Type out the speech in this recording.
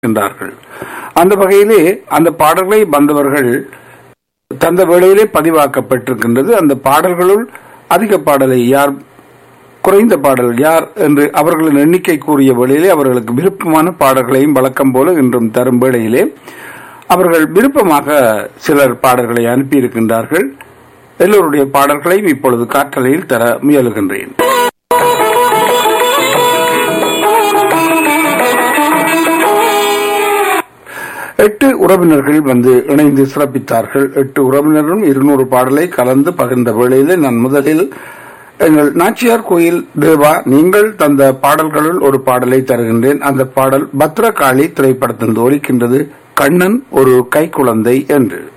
என்றார்கள் அந்த வகையிலே அந்த பாடல்களை வந்தவர்கள் தந்த வேளையிலே பதிவாக்கப்பட்டிருக்கின்றது அந்த பாடல்களுள் அதிக பாடலை யார் குறைந்த பாடல் யார் என்று அவர்களின் எண்ணிக்கை கூறிய வேளையிலே அவர்களுக்கு விருப்பமான பாடல்களையும் வழக்கம் போல இன்றும் தரும் வேளையிலே அவர்கள் விருப்பமாக சிலர் பாடல்களை அனுப்பியிருக்கின்றார்கள் எல்லோருடைய பாடல்களையும் இப்பொழுது காற்றலையில் தர முயலுகின்றேன் எட்டு உறவினர்கள் வந்து இணைந்து சிறப்பித்தார்கள் எட்டு உறவினரும் இருநூறு பாடலை கலந்து பகிர்ந்த வேளையிலே நான் முதலில் எங்கள் நாச்சியார் கோயில் தேவா நீங்கள் தந்த பாடல்களுள் ஒரு பாடலை தருகின்றேன் அந்த பாடல் பத்ரகாளி திரைப்படத்தின் ஒலிக்கின்றது கண்ணன் ஒரு கைக்குழந்தை என்று